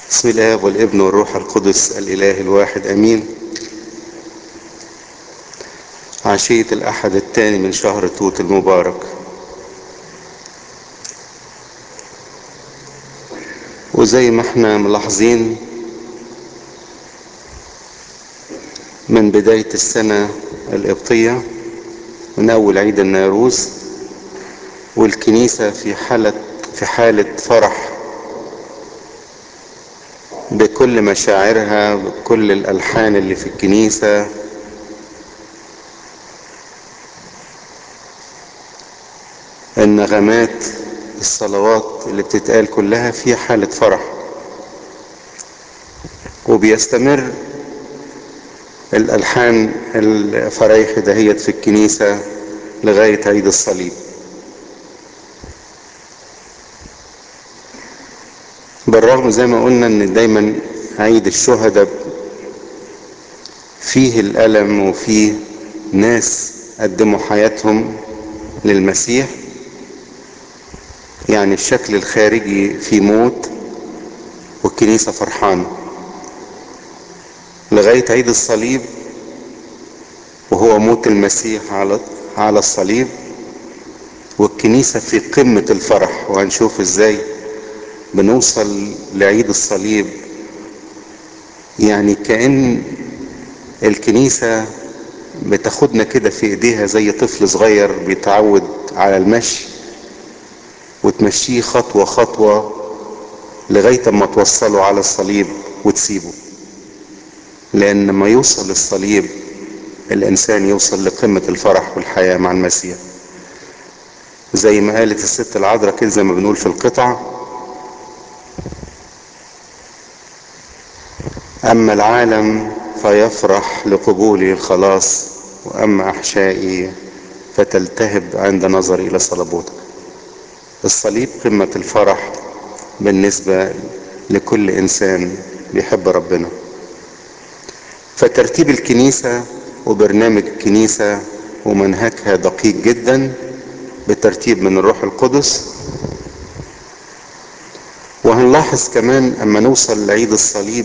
بسم الله والابن والروح القدس الإله الواحد أمين عشية الأحد الثاني من شهر توت المبارك وزي ما احنا ملاحظين من بداية السنة القبطية من أول عيد النيروز والكنيسة في حالة في حالة فرح بكل مشاعرها بكل الألحان اللي في الكنيسة النغمات الصلوات اللي بتتقال كلها في حالة فرح وبيستمر الألحان الفرايح دهيت في الكنيسة لغاية عيد الصليب بالرغم زي ما قلنا ان دايما عيد الشهداء فيه الألم وفيه ناس قدموا حياتهم للمسيح يعني الشكل الخارجي في موت والكنيسة فرحانة لغاية عيد الصليب وهو موت المسيح على على الصليب والكنيسة في قمة الفرح وهنشوف ازاي بنوصل لعيد الصليب يعني كأن الكنيسة بتاخدنا كده في ايديها زي طفل صغير بيتعود على المشي وتمشيه خطوة خطوة لغاية ما توصله على الصليب وتسيبه لأن لما يوصل الصليب الإنسان يوصل لقمة الفرح والحياة مع المسيح زي ما قالت الست العذراء كده زي ما بنقول في القطع أما العالم فيفرح لقبولي الخلاص وأما أحشائي فتلتهب عند نظري إلى صلبوتك الصليب قمة الفرح بالنسبة لكل إنسان بيحب ربنا فترتيب الكنيسة وبرنامج الكنيسة ومنهجها دقيق جدا بترتيب من الروح القدس وهنلاحظ كمان اما نوصل لعيد الصليب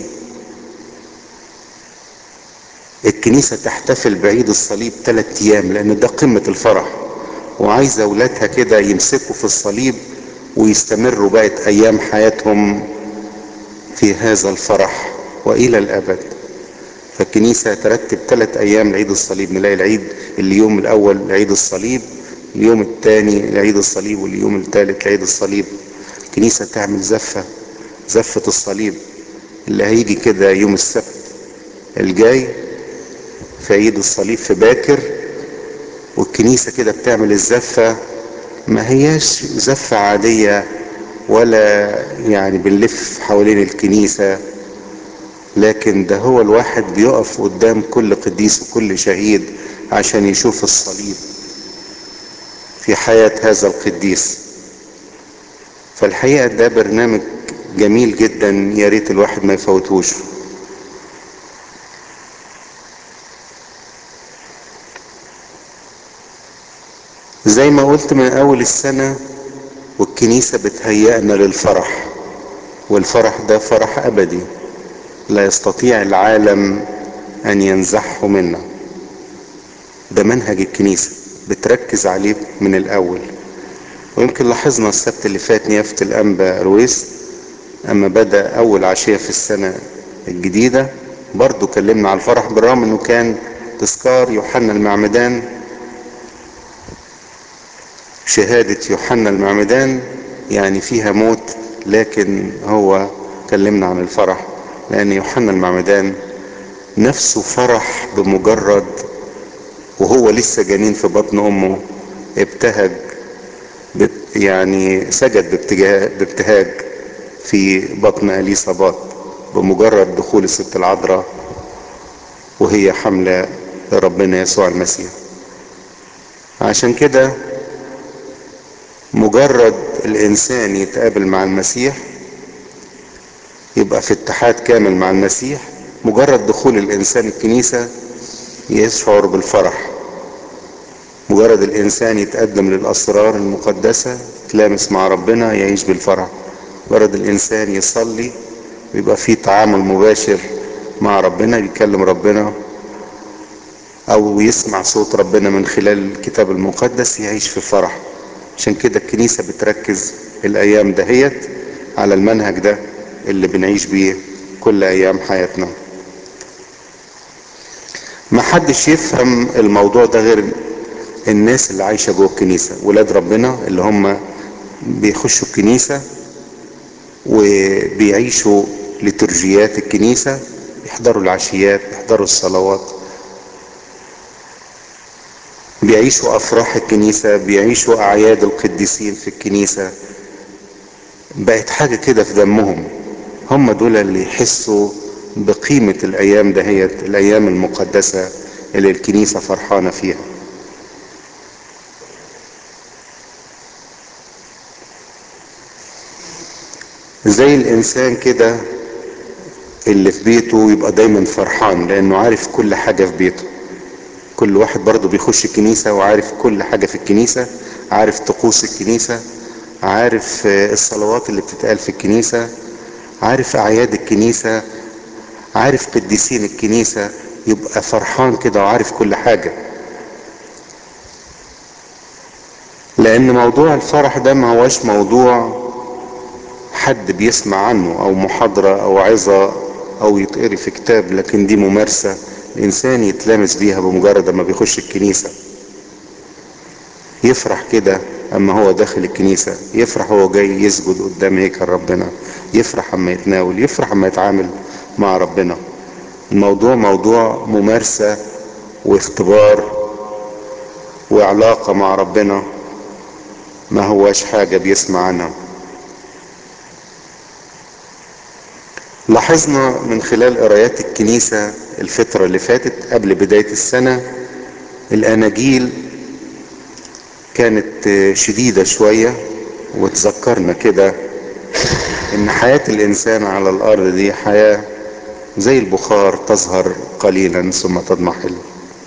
الكنيسة تحتفل بعيد الصليب ثلاثة ايام لان ده قمة الفرح وعايزة اولادها كده يمسكوا في الصليب ويستمروا بقت ايام حياتهم في هذا الفرح والى الابد فالكنيسة ترتب ثلاث ايام لعيد الصليب نلاقي العيد اليوم الاول لعيد الصليب اليوم الثاني لعيد الصليب واليوم الثالث لعيد الصليب الكنيسة تعمل زفة زفة الصليب اللي هيجي كده يوم السبت الجاي في عيد الصليب في باكر والكنيسة كده بتعمل الزفة ما هياش زفة عادية ولا يعني بنلف حوالين الكنيسة لكن ده هو الواحد بيقف قدام كل قديس وكل شهيد عشان يشوف الصليب في حياة هذا القديس فالحقيقة ده برنامج جميل جدا يا ريت الواحد ما يفوتوش زي ما قلت من اول السنة والكنيسة بتهيئنا للفرح والفرح ده فرح ابدي لا يستطيع العالم ان ينزحه منا ده منهج الكنيسة بتركز عليه من الاول ويمكن لاحظنا السبت اللي فات نيافة الانبا رويس اما بدأ اول عشية في السنة الجديدة برضو كلمنا على الفرح بالرغم انه كان تذكار يوحنا المعمدان شهادة يوحنا المعمدان يعني فيها موت لكن هو كلمنا عن الفرح لان يوحنا المعمدان نفسه فرح بمجرد وهو لسه جنين في بطن امه ابتهج يعني سجد بابتهاج في بطن اليصابات بمجرد دخول الست العذراء وهي حملة ربنا يسوع المسيح عشان كده مجرد الانسان يتقابل مع المسيح يبقى في اتحاد كامل مع المسيح مجرد دخول الانسان الكنيسة يشعر بالفرح مجرد الانسان يتقدم للاسرار المقدسة يتلامس مع ربنا يعيش بالفرح مجرد الانسان يصلي بيبقى في تعامل مباشر مع ربنا بيكلم ربنا او يسمع صوت ربنا من خلال الكتاب المقدس يعيش في فرح عشان كده الكنيسة بتركز الايام دهيت على المنهج ده اللي بنعيش بيه كل ايام حياتنا ما حدش يفهم الموضوع ده غير الناس اللي عايشة جوه الكنيسة ولاد ربنا اللي هم بيخشوا الكنيسة وبيعيشوا لترجيات الكنيسة بيحضروا العشيات بيحضروا الصلوات بيعيشوا افراح الكنيسة بيعيشوا اعياد القديسين في الكنيسة بقت حاجة كده في دمهم هم دول اللي يحسوا بقيمة الايام دهيت الايام المقدسة اللي الكنيسة فرحانة فيها زي الانسان كده اللي في بيته يبقى دايما فرحان لانه عارف كل حاجة في بيته كل واحد برضه بيخش الكنيسة وعارف كل حاجة في الكنيسة عارف طقوس الكنيسة عارف الصلوات اللي بتتقال في الكنيسة عارف اعياد الكنيسة عارف قديسين الكنيسة يبقى فرحان كده وعارف كل حاجة لان موضوع الفرح ده ما هوش موضوع حد بيسمع عنه او محاضرة او عظة او يتقري في كتاب لكن دي ممارسة الانسان يتلامس بيها بمجرد ما بيخش الكنيسة يفرح كده اما هو داخل الكنيسة يفرح هو جاي يسجد قدام هيكل ربنا يفرح اما يتناول يفرح اما يتعامل مع ربنا الموضوع موضوع ممارسة واختبار وعلاقة مع ربنا ما هواش حاجة بيسمع عنها لاحظنا من خلال قرايات الكنيسة الفترة اللي فاتت قبل بداية السنة الأناجيل كانت شديدة شوية وتذكرنا كده إن حياة الإنسان على الأرض دي حياة زي البخار تظهر قليلا ثم تضمحل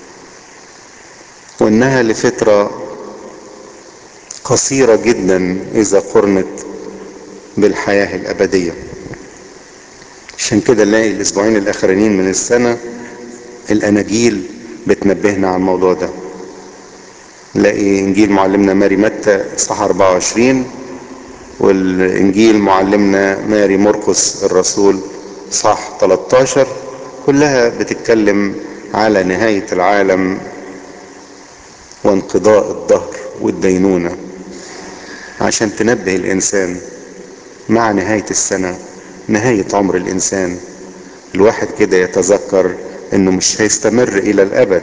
وإنها لفترة قصيرة جدا إذا قرنت بالحياة الأبدية عشان كده نلاقي الاسبوعين الاخرانيين من السنة الاناجيل بتنبهنا على الموضوع ده نلاقي انجيل معلمنا ماري متى صح 24 والانجيل معلمنا ماري مرقس الرسول صح 13 كلها بتتكلم على نهاية العالم وانقضاء الدهر والدينونة عشان تنبه الانسان مع نهاية السنة نهاية عمر الإنسان الواحد كده يتذكر إنه مش هيستمر إلى الأبد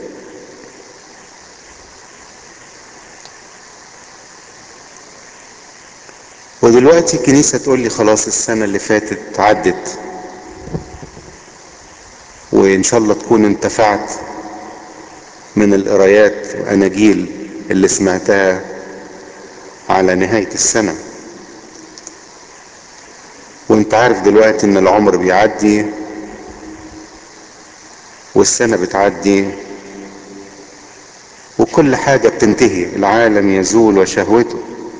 ودلوقتي الكنيسة تقول لي خلاص السنة اللي فاتت عدت وإن شاء الله تكون انتفعت من القرايات وأناجيل اللي سمعتها على نهاية السنة وانت عارف دلوقتي ان العمر بيعدي والسنة بتعدي وكل حاجة بتنتهي العالم يزول وشهوته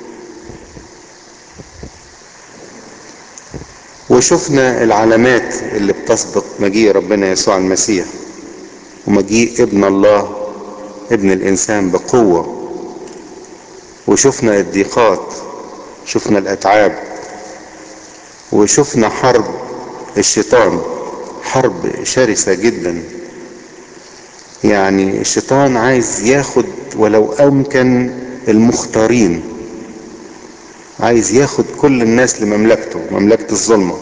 وشفنا العلامات اللي بتسبق مجيء ربنا يسوع المسيح ومجيء ابن الله ابن الانسان بقوة وشفنا الضيقات شفنا الاتعاب وشفنا حرب الشيطان حرب شرسة جدا يعني الشيطان عايز ياخد ولو امكن المختارين عايز ياخد كل الناس لمملكته مملكة الظلمة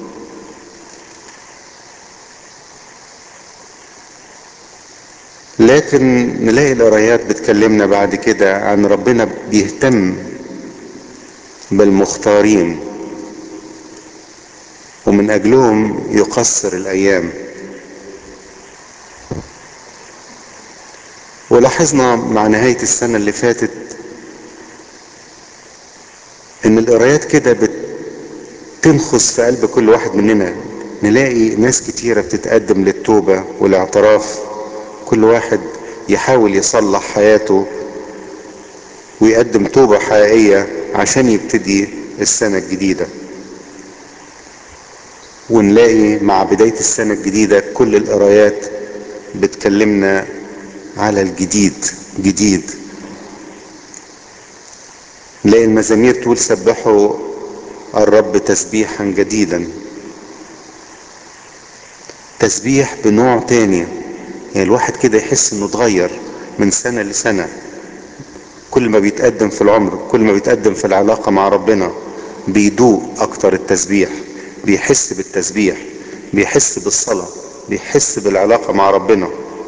لكن نلاقي القرايات بتكلمنا بعد كده عن ربنا بيهتم بالمختارين ومن اجلهم يقصر الايام ولاحظنا مع نهاية السنة اللي فاتت ان القرايات كده بتنخس في قلب كل واحد مننا نلاقي ناس كتيرة بتتقدم للتوبة والاعتراف كل واحد يحاول يصلح حياته ويقدم توبة حقيقية عشان يبتدي السنة الجديدة ونلاقي مع بداية السنة الجديدة كل القرايات بتكلمنا على الجديد جديد نلاقي المزامير تقول سبحوا الرب تسبيحا جديدا تسبيح بنوع تاني يعني الواحد كده يحس انه اتغير من سنة لسنة كل ما بيتقدم في العمر كل ما بيتقدم في العلاقة مع ربنا بيدوق اكتر التسبيح بيحس بالتسبيح بيحس بالصلاة بيحس بالعلاقة مع ربنا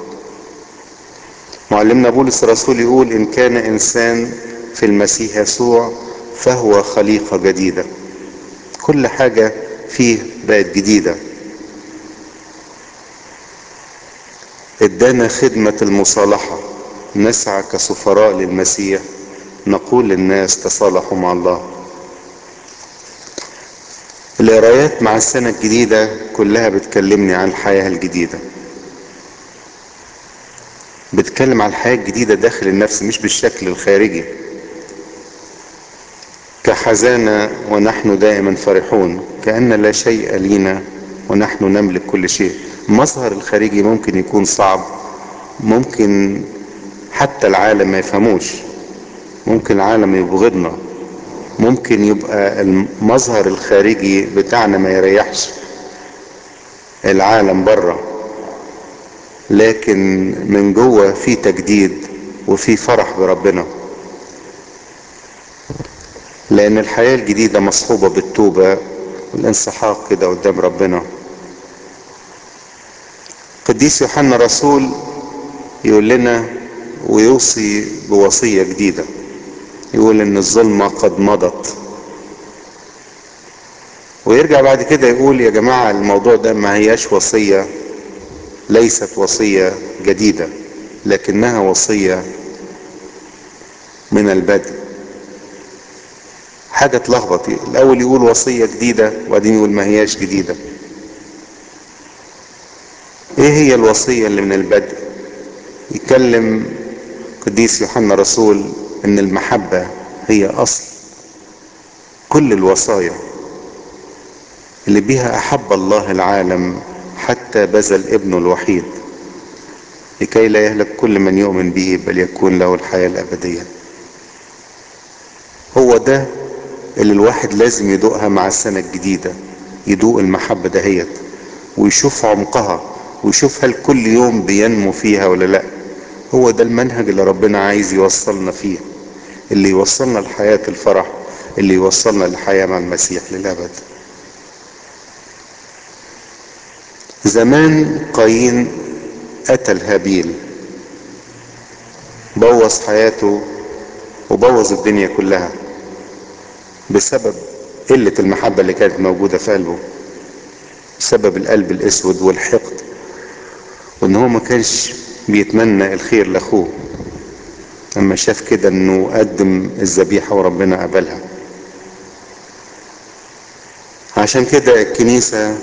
معلمنا بولس الرسول يقول ان كان انسان في المسيح يسوع فهو خليقة جديدة كل حاجة فيه بقت جديدة ادانا خدمة المصالحة نسعى كسفراء للمسيح نقول للناس تصالحوا مع الله القرايات مع السنة الجديدة كلها بتكلمني عن الحياة الجديدة بتكلم عن الحياة الجديدة داخل النفس مش بالشكل الخارجي كحزانة ونحن دائما فرحون كأن لا شيء لينا ونحن نملك كل شيء المظهر الخارجي ممكن يكون صعب ممكن حتى العالم ما يفهموش ممكن العالم يبغضنا ممكن يبقى المظهر الخارجي بتاعنا ما يريحش العالم بره لكن من جوه في تجديد وفي فرح بربنا لان الحياة الجديدة مصحوبة بالتوبة والانسحاق كده قدام ربنا قديس يوحنا رسول يقول لنا ويوصي بوصية جديدة يقول ان الظلمة قد مضت ويرجع بعد كده يقول يا جماعة الموضوع ده ما هياش وصية ليست وصية جديدة لكنها وصية من البدء حاجة تلخبط الاول يقول وصية جديدة وبعدين يقول ما هياش جديدة ايه هي الوصية اللي من البدء يتكلم قديس يوحنا رسول ان المحبة هي اصل كل الوصايا اللي بيها احب الله العالم حتى بذل ابنه الوحيد لكي لا يهلك كل من يؤمن به بل يكون له الحياة الابدية هو ده اللي الواحد لازم يدوقها مع السنة الجديدة يدوق المحبة دهيت ويشوف عمقها ويشوف هل كل يوم بينمو فيها ولا لا هو ده المنهج اللي ربنا عايز يوصلنا فيه اللي يوصلنا لحياة الفرح اللي يوصلنا للحياة مع المسيح للأبد زمان قايين قتل هابيل بوظ حياته وبوظ الدنيا كلها بسبب قلة المحبة اللي كانت موجودة في قلبه بسبب القلب الاسود والحقد وان هو ما كانش بيتمنى الخير لاخوه لما شاف كده انه قدم الذبيحة وربنا قبلها عشان كده الكنيسة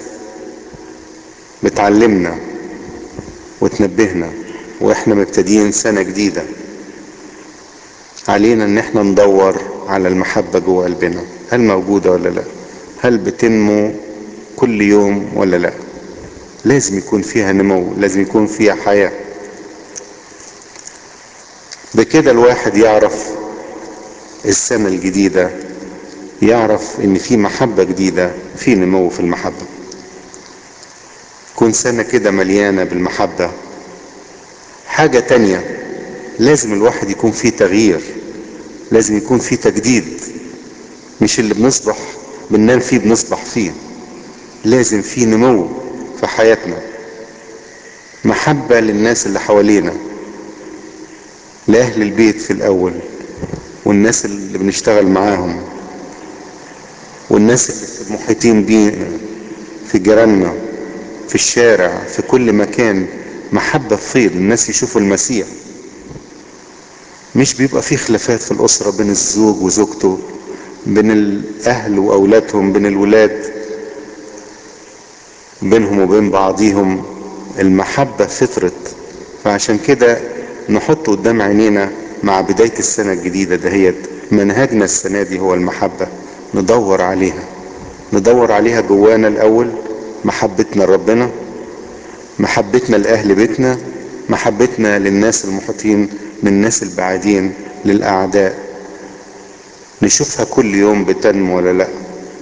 بتعلمنا وتنبهنا واحنا مبتدئين سنة جديدة علينا ان احنا ندور على المحبة جوه قلبنا هل موجودة ولا لا هل بتنمو كل يوم ولا لا لازم يكون فيها نمو لازم يكون فيها حياة بكده الواحد يعرف السنة الجديدة يعرف ان في محبة جديدة في نمو في المحبة تكون سنة كده مليانة بالمحبة حاجة تانية لازم الواحد يكون فيه تغيير لازم يكون فيه تجديد مش اللي بنصبح بننام فيه بنصبح فيه لازم فيه نمو في حياتنا محبة للناس اللي حوالينا لأهل البيت في الأول والناس اللي بنشتغل معاهم والناس اللي محيطين بينا في جيراننا في الشارع في كل مكان محبة فيض الناس يشوفوا المسيح مش بيبقى في خلافات في الأسرة بين الزوج وزوجته بين الأهل وأولادهم بين الولاد بينهم وبين بعضيهم المحبة فطرت فعشان كده نحط قدام عينينا مع بداية السنة الجديدة دهيت منهجنا السنة دي هو المحبة ندور عليها ندور عليها جوانا الأول محبتنا لربنا محبتنا لأهل بيتنا محبتنا للناس المحيطين من الناس البعيدين للأعداء نشوفها كل يوم بتنمو ولا لا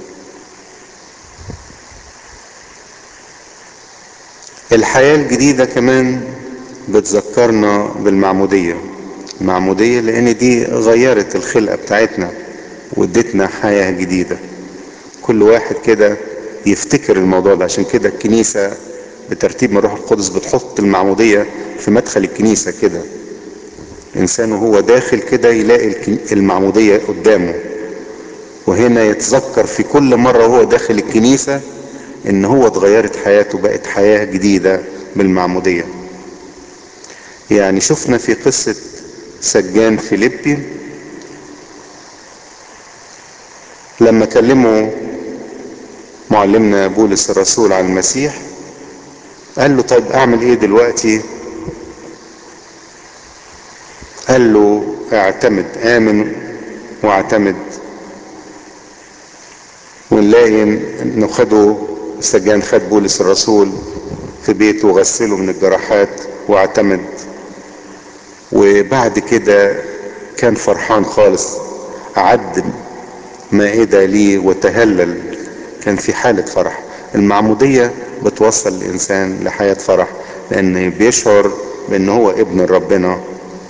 الحياة الجديدة كمان بتذكرنا بالمعمودية المعمودية لأن دي غيرت الخلقة بتاعتنا وادتنا حياة جديدة كل واحد كده يفتكر الموضوع ده عشان كده الكنيسة بترتيب من روح القدس بتحط المعمودية في مدخل الكنيسة كده الإنسان وهو داخل كده يلاقي المعمودية قدامه وهنا يتذكر في كل مرة وهو داخل الكنيسة ان هو اتغيرت حياته بقت حياة جديدة بالمعمودية يعني شفنا في قصة سجان فيليبي لما كلموا معلمنا بولس الرسول عن المسيح قال له طيب اعمل ايه دلوقتي قال له اعتمد امن واعتمد ونلاقي انه خدوا سجان خد بولس الرسول في بيته وغسله من الجراحات واعتمد وبعد كده كان فرحان خالص عد مائدة ليه وتهلل كان في حالة فرح المعمودية بتوصل الإنسان لحياة فرح لأن بيشعر بأن هو ابن ربنا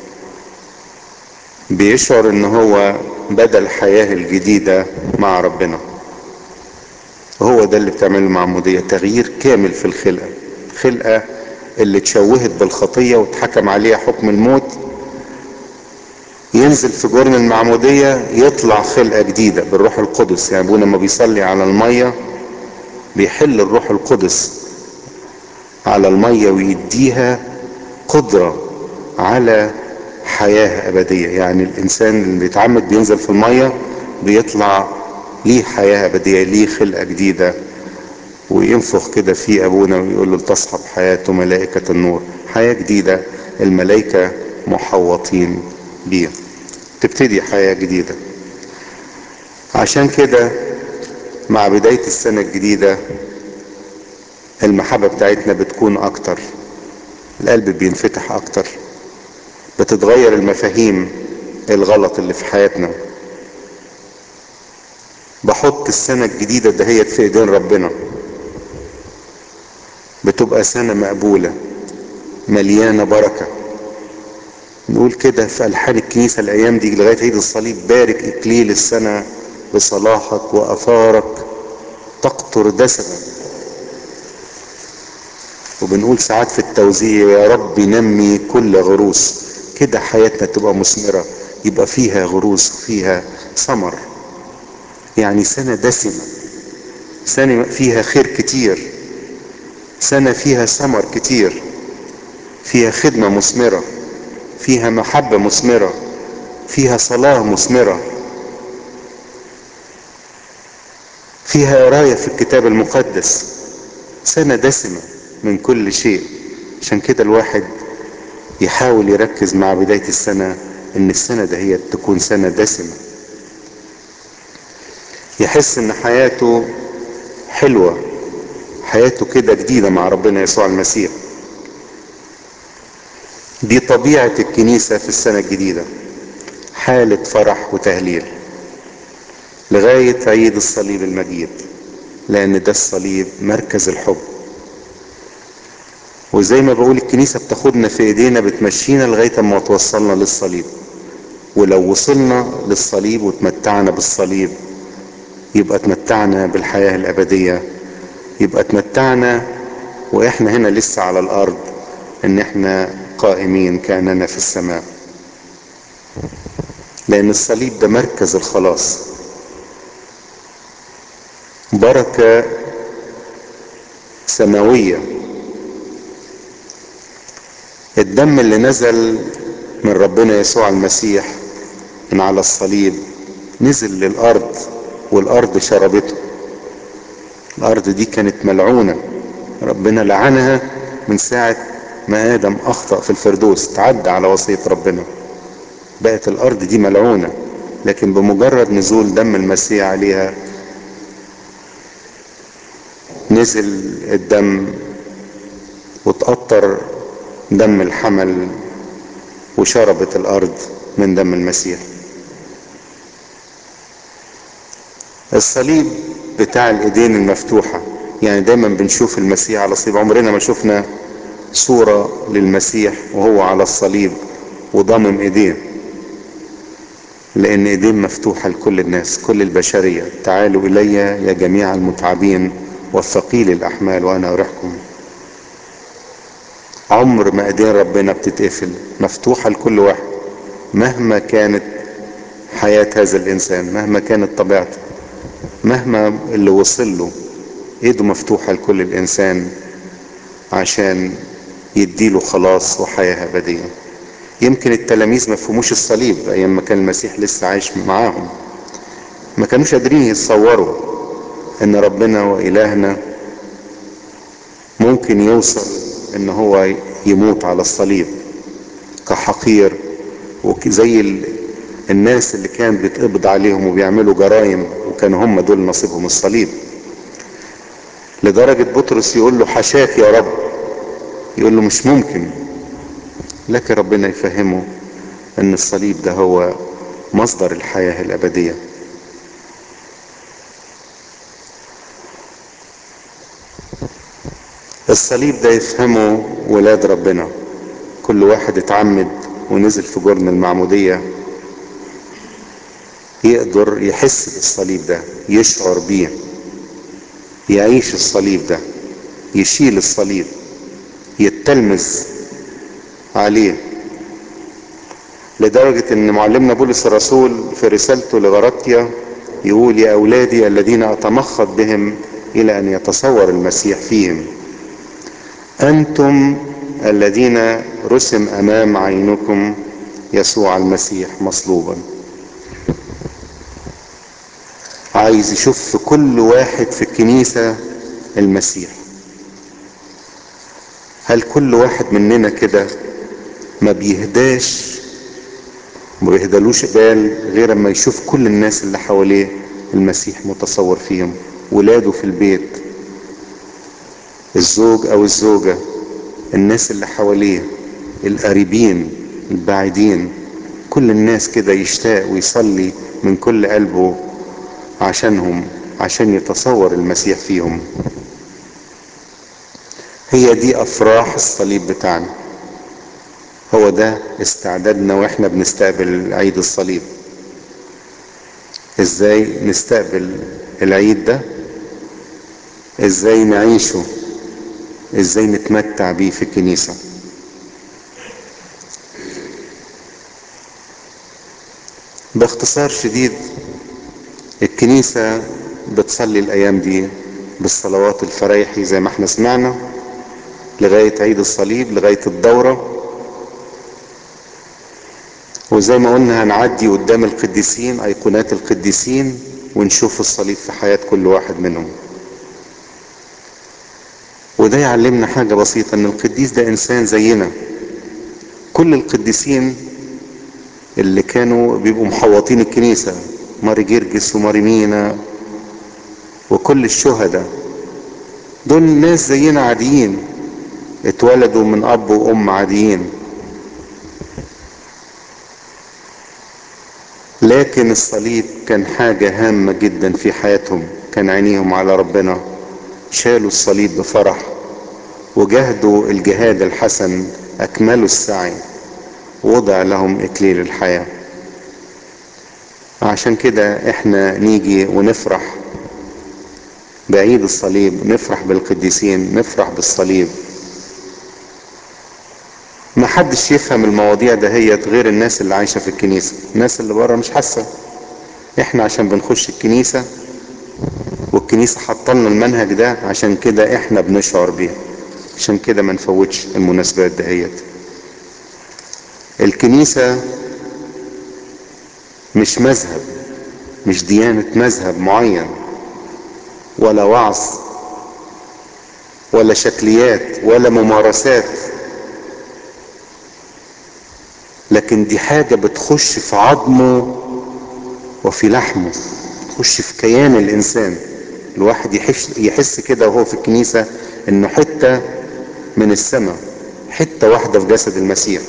بيشعر أن هو بدأ الحياة الجديدة مع ربنا هو ده اللي بتعمله المعمودية تغيير كامل في الخلقة الخلقة اللي اتشوهت بالخطية واتحكم عليها حكم الموت ينزل في جرن المعمودية يطلع خلقة جديدة بالروح القدس يعني ابونا لما بيصلي على المية بيحل الروح القدس على المية ويديها قدرة على حياة أبدية يعني الإنسان اللي بيتعمد بينزل في المية بيطلع ليه حياة أبدية ليه خلقة جديدة وينفخ كده في أبونا ويقول له تصحب حياته ملائكة النور حياة جديدة الملائكة محوطين بيها تبتدي حياة جديدة عشان كده مع بداية السنة الجديدة المحبة بتاعتنا بتكون أكتر القلب بينفتح أكتر بتتغير المفاهيم الغلط اللي في حياتنا بحط السنة الجديدة دهيت في ايدين ربنا بتبقى سنة مقبولة مليانة بركة نقول كده في ألحان الكنيسة الأيام دي لغاية عيد الصليب بارك إكليل السنة بصلاحك وأثارك تقطر دسما وبنقول ساعات في التوزيع يا رب نمي كل غروس كده حياتنا تبقى مثمرة يبقى فيها غروس وفيها ثمر يعني سنة دسمة سنة فيها خير كتير سنة فيها ثمر كتير فيها خدمة مثمرة فيها محبة مثمرة فيها صلاة مثمرة فيها قراية في الكتاب المقدس سنة دسمة من كل شيء عشان كده الواحد يحاول يركز مع بداية السنة ان السنة ده هي تكون سنة دسمة يحس ان حياته حلوة حياته كده جديدة مع ربنا يسوع المسيح دي طبيعة الكنيسة في السنة الجديدة حالة فرح وتهليل لغاية عيد الصليب المجيد لأن ده الصليب مركز الحب وزي ما بقول الكنيسة بتاخدنا في ايدينا بتمشينا لغاية ما توصلنا للصليب ولو وصلنا للصليب وتمتعنا بالصليب يبقى تمتعنا بالحياة الأبدية يبقى تمتعنا وإحنا هنا لسه على الأرض إن إحنا قائمين كأننا في السماء لأن الصليب ده مركز الخلاص بركة سماوية الدم اللي نزل من ربنا يسوع المسيح من على الصليب نزل للأرض والأرض شربته الأرض دي كانت ملعونة ربنا لعنها من ساعة ما آدم أخطأ في الفردوس تعدى على وصية ربنا بقت الأرض دي ملعونة لكن بمجرد نزول دم المسيح عليها نزل الدم وتقطر دم الحمل وشربت الارض من دم المسيح الصليب بتاع الايدين المفتوحة يعني دايما بنشوف المسيح على الصليب عمرنا ما شفنا صورة للمسيح وهو على الصليب وضمم ايديه لان ايديه مفتوحة لكل الناس كل البشرية تعالوا الي يا جميع المتعبين والثقيل الاحمال وانا اريحكم عمر ما ايدين ربنا بتتقفل مفتوحة لكل واحد مهما كانت حياة هذا الانسان مهما كانت طبيعته مهما اللي وصل له ايده مفتوحة لكل الانسان عشان يديله خلاص وحياة ابدية يمكن التلاميذ ما فهموش الصليب ايام ما كان المسيح لسه عايش معاهم ما كانوش قادرين يتصوروا ان ربنا والهنا ممكن يوصل ان هو يموت على الصليب كحقير وزي ال... الناس اللي كان بيتقبض عليهم وبيعملوا جرائم وكانوا هم دول نصيبهم الصليب لدرجة بطرس يقول له حشاك يا رب يقول له مش ممكن لكن ربنا يفهمه ان الصليب ده هو مصدر الحياة الابدية الصليب ده يفهمه ولاد ربنا كل واحد اتعمد ونزل في جرن المعمودية يقدر يحس بالصليب ده يشعر بيه يعيش الصليب ده يشيل الصليب يتلمذ عليه لدرجة ان معلمنا بولس الرسول في رسالته لغرطيا يقول يا اولادي الذين اتمخض بهم الى ان يتصور المسيح فيهم انتم الذين رسم امام عينكم يسوع المسيح مصلوبا عايز يشوف في كل واحد في الكنيسة المسيح هل كل واحد مننا كده ما بيهداش ما بيهدالوش بال غير اما يشوف كل الناس اللي حواليه المسيح متصور فيهم ولاده في البيت الزوج او الزوجة الناس اللي حواليه القريبين البعيدين كل الناس كده يشتاق ويصلي من كل قلبه عشانهم عشان يتصور المسيح فيهم هي دي افراح الصليب بتاعنا هو ده استعدادنا واحنا بنستقبل عيد الصليب ازاي نستقبل العيد ده ازاي نعيشه ازاي نتمتع بيه في الكنيسة باختصار شديد الكنيسة بتصلي الايام دي بالصلوات الفرايحي زي ما احنا سمعنا لغاية عيد الصليب لغاية الدورة وزي ما قلنا هنعدي قدام القديسين ايقونات القديسين ونشوف الصليب في حياة كل واحد منهم وده يعلمنا حاجة بسيطة ان القديس ده انسان زينا كل القديسين اللي كانوا بيبقوا محوطين الكنيسة ماري جرجس وماري مينا وكل الشهداء دول ناس زينا عاديين اتولدوا من اب وام عاديين لكن الصليب كان حاجة هامة جدا في حياتهم كان عينيهم على ربنا شالوا الصليب بفرح وجهدوا الجهاد الحسن اكملوا السعي وضع لهم اكليل الحياة عشان كده احنا نيجي ونفرح بعيد الصليب نفرح بالقديسين نفرح بالصليب ما حدش يفهم المواضيع دهيت غير الناس اللي عايشة في الكنيسة الناس اللي بره مش حاسة احنا عشان بنخش الكنيسة والكنيسة حطلنا المنهج ده عشان كده احنا بنشعر بيه عشان كده ما نفوتش المناسبات دهيت الكنيسة مش مذهب مش ديانة مذهب معين ولا وعظ ولا شكليات ولا ممارسات لكن دي حاجة بتخش في عظمه وفي لحمه تخش في كيان الانسان الواحد يحس, يحس كده وهو في الكنيسة انه حتة من السماء حتة واحدة في جسد المسيح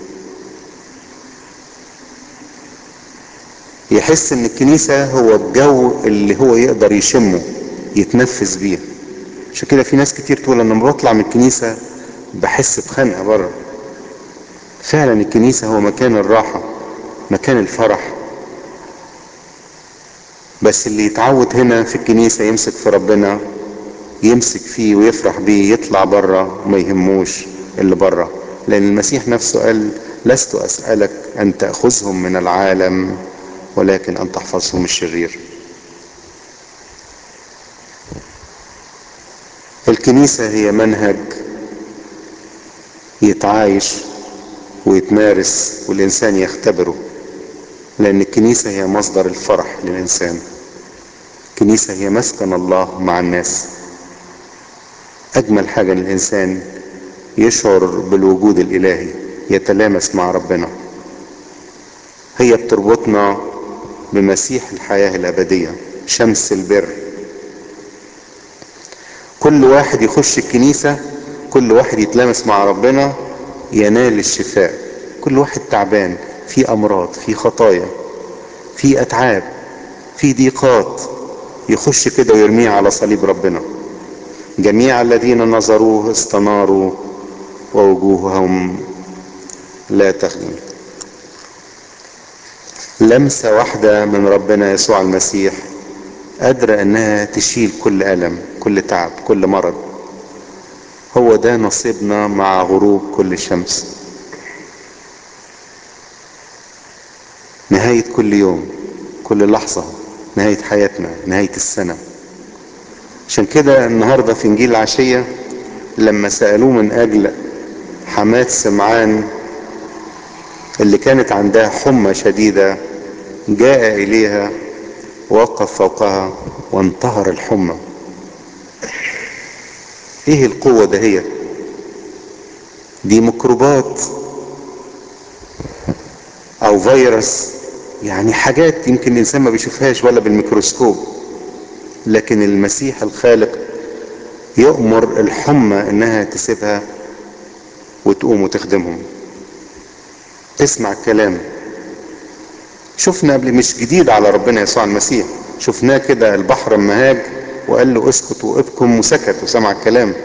يحس ان الكنيسة هو الجو اللي هو يقدر يشمه يتنفس بيه عشان كده في ناس كتير تقول لما بطلع من الكنيسة بحس بخنقة بره فعلا الكنيسة هو مكان الراحة مكان الفرح بس اللي يتعود هنا في الكنيسة يمسك في ربنا يمسك فيه ويفرح بيه يطلع بره وما يهموش اللي بره لأن المسيح نفسه قال لست أسألك أن تأخذهم من العالم ولكن أن تحفظهم الشرير الكنيسة هي منهج يتعايش ويتمارس والإنسان يختبره لأن الكنيسة هي مصدر الفرح للإنسان الكنيسة هي مسكن الله مع الناس أجمل حاجة إن الإنسان يشعر بالوجود الإلهي يتلامس مع ربنا هي بتربطنا بمسيح الحياة الأبدية شمس البر كل واحد يخش الكنيسة كل واحد يتلامس مع ربنا ينال الشفاء كل واحد تعبان في أمراض في خطايا في أتعاب في ضيقات يخش كده ويرميه على صليب ربنا جميع الذين نظروه استناروا ووجوههم لا تخدم لمسة واحدة من ربنا يسوع المسيح قادرة انها تشيل كل ألم كل تعب كل مرض هو ده نصيبنا مع غروب كل شمس نهاية كل يوم كل لحظة نهاية حياتنا نهاية السنة عشان كده النهاردة في انجيل العشية لما سألوه من اجل حماة سمعان اللي كانت عندها حمى شديدة جاء اليها وقف فوقها وانتهر الحمى ايه القوة دهيت دي ميكروبات او فيروس يعني حاجات يمكن الانسان ما بيشوفهاش ولا بالميكروسكوب لكن المسيح الخالق يؤمر الحمى انها تسيبها وتقوم وتخدمهم تسمع الكلام شفنا قبل مش جديد على ربنا يسوع المسيح شفناه كده البحر اما هاج وقال له اسكت وابكم وسكت وسمع الكلام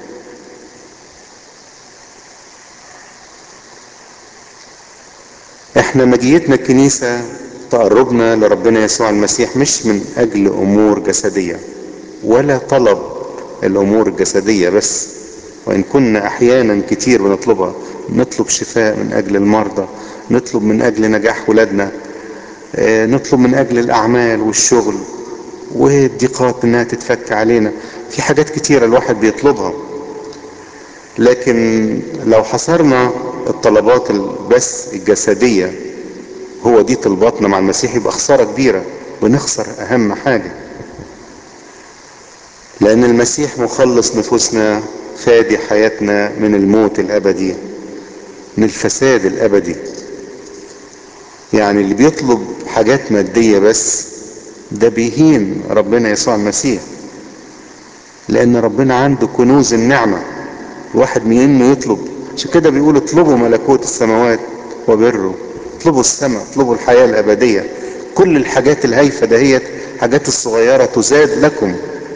احنا مجيتنا الكنيسة تقربنا لربنا يسوع المسيح مش من اجل امور جسدية ولا طلب الامور الجسدية بس وان كنا احيانا كتير بنطلبها نطلب شفاء من اجل المرضى نطلب من اجل نجاح ولادنا اه نطلب من اجل الاعمال والشغل والضيقات انها تتفك علينا في حاجات كتيرة الواحد بيطلبها لكن لو حصرنا الطلبات بس الجسدية هو دي طلباتنا مع المسيح يبقى خسارة كبيرة بنخسر اهم حاجة لان المسيح مخلص نفوسنا فادي حياتنا من الموت الابدي من الفساد الابدي يعني اللي بيطلب حاجات مادية بس ده بيهين ربنا يسوع المسيح لان ربنا عنده كنوز النعمة الواحد من انه يطلب عشان كده بيقول اطلبوا ملكوت السماوات وبره اطلبوا السماء اطلبوا الحياة الابدية كل الحاجات الهايفة دهيت حاجات الصغيرة تزاد لكم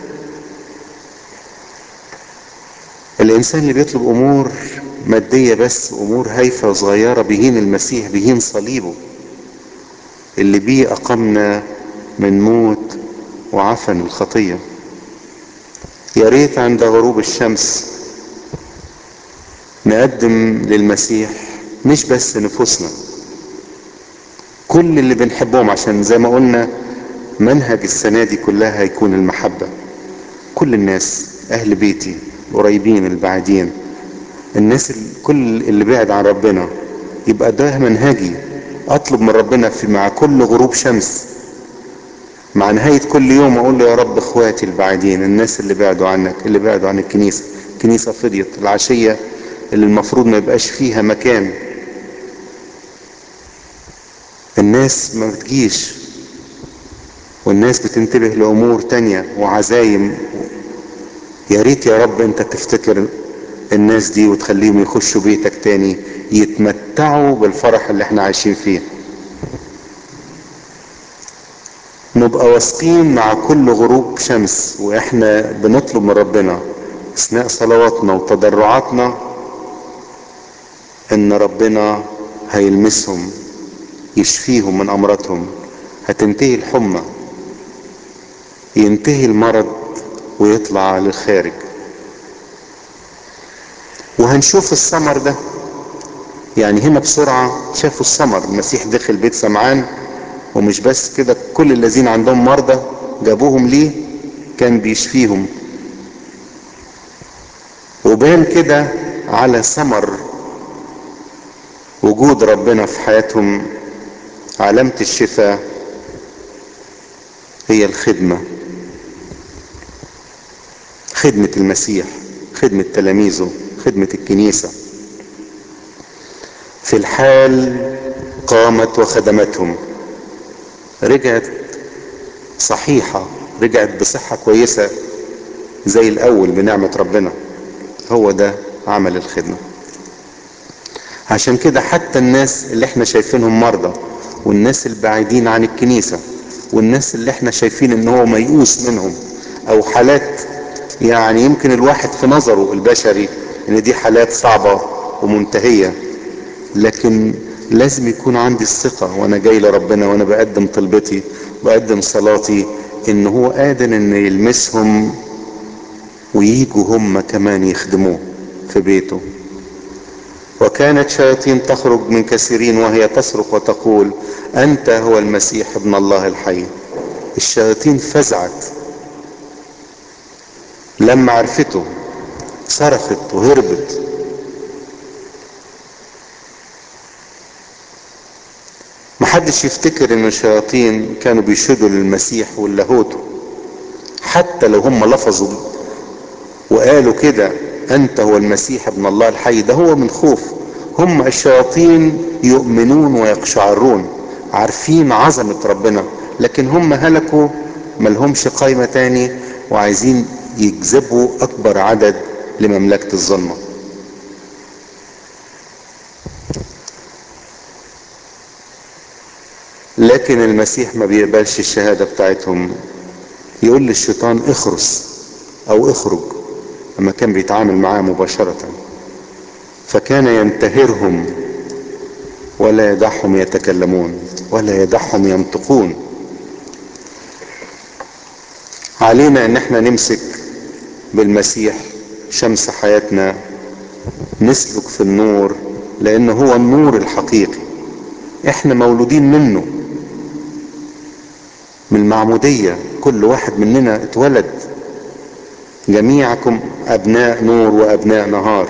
الانسان اللي بيطلب امور مادية بس امور هايفة وصغيرة بيهين المسيح بيهين صليبه اللي بيه اقمنا من موت وعفن الخطية يا ريت عند غروب الشمس نقدم للمسيح مش بس نفوسنا كل اللي بنحبهم عشان زي ما قلنا منهج السنة دي كلها هيكون المحبة كل الناس اهل بيتي القريبين البعيدين الناس كل اللي بعد عن ربنا يبقى ده منهجي اطلب من ربنا في مع كل غروب شمس مع نهاية كل يوم اقول له يا رب اخواتي البعيدين الناس اللي بعدوا عنك اللي بعدوا عن الكنيسة الكنيسة فضيت العشية اللي المفروض ما يبقاش فيها مكان الناس ما بتجيش والناس بتنتبه لامور تانية وعزايم يا ريت يا رب انت تفتكر الناس دي وتخليهم يخشوا بيتك تاني يتمتعوا بالفرح اللي احنا عايشين فيه نبقى واثقين مع كل غروب شمس واحنا بنطلب من ربنا اثناء صلواتنا وتضرعاتنا ان ربنا هيلمسهم يشفيهم من امراضهم هتنتهي الحمى ينتهي المرض ويطلع للخارج وهنشوف الثمر ده يعني هنا بسرعة شافوا الثمر المسيح دخل بيت سمعان ومش بس كده كل الذين عندهم مرضى جابوهم ليه كان بيشفيهم وبان كده على ثمر وجود ربنا في حياتهم علامة الشفاء هي الخدمة خدمة المسيح خدمة تلاميذه خدمة الكنيسة في الحال قامت وخدمتهم رجعت صحيحة رجعت بصحة كويسة زي الأول بنعمة ربنا هو ده عمل الخدمة عشان كده حتى الناس اللي احنا شايفينهم مرضى والناس البعيدين عن الكنيسة والناس اللي احنا شايفين ان هو ميؤوس منهم او حالات يعني يمكن الواحد في نظره البشري ان دي حالات صعبة ومنتهية لكن لازم يكون عندي الثقة وانا جاي لربنا وانا بقدم طلبتي بقدم صلاتي ان هو قادر ان يلمسهم وييجوا هم كمان يخدموه في بيته وكانت شياطين تخرج من كثيرين وهي تصرخ وتقول انت هو المسيح ابن الله الحي الشياطين فزعت لما عرفته صرخت وهربت محدش يفتكر ان الشياطين كانوا بيشهدوا للمسيح واللاهوت حتى لو هم لفظوا وقالوا كده انت هو المسيح ابن الله الحي ده هو من خوف هم الشياطين يؤمنون ويقشعرون عارفين عظمة ربنا لكن هم هلكوا ملهمش قايمة تاني وعايزين يجذبوا اكبر عدد لمملكة الظلمة لكن المسيح ما بيقبلش الشهادة بتاعتهم يقول للشيطان اخرس او اخرج لما كان بيتعامل معاه مباشرة فكان ينتهرهم ولا يدعهم يتكلمون ولا يدعهم ينطقون علينا ان احنا نمسك بالمسيح شمس حياتنا نسلك في النور لان هو النور الحقيقي احنا مولودين منه من المعمودية كل واحد مننا اتولد جميعكم ابناء نور وابناء نهار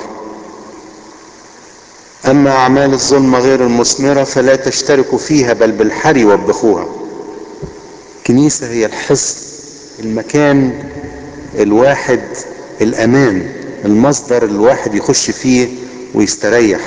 اما اعمال الظلمة غير المثمرة فلا تشتركوا فيها بل بالحري وبخوها كنيسة هي الحصن المكان الواحد الامان المصدر الواحد يخش فيه ويستريح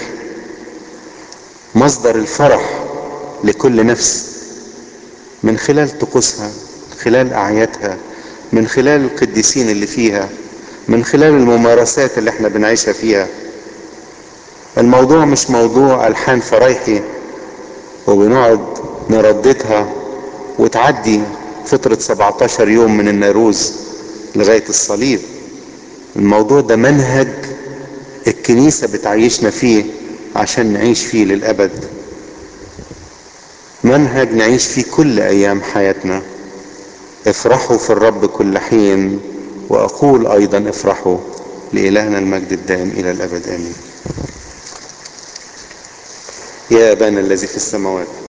مصدر الفرح لكل نفس من خلال طقوسها من خلال اعيادها من خلال القديسين اللي فيها من خلال الممارسات اللي احنا بنعيشها فيها الموضوع مش موضوع الحان فرايحي وبنقعد نرددها وتعدي فترة 17 يوم من النيروز لغاية الصليب الموضوع ده منهج الكنيسة بتعيشنا فيه عشان نعيش فيه للأبد منهج نعيش فيه كل أيام حياتنا افرحوا في الرب كل حين وأقول أيضا افرحوا لإلهنا المجد الدائم إلى الأبد آمين يا أبانا الذي في السماوات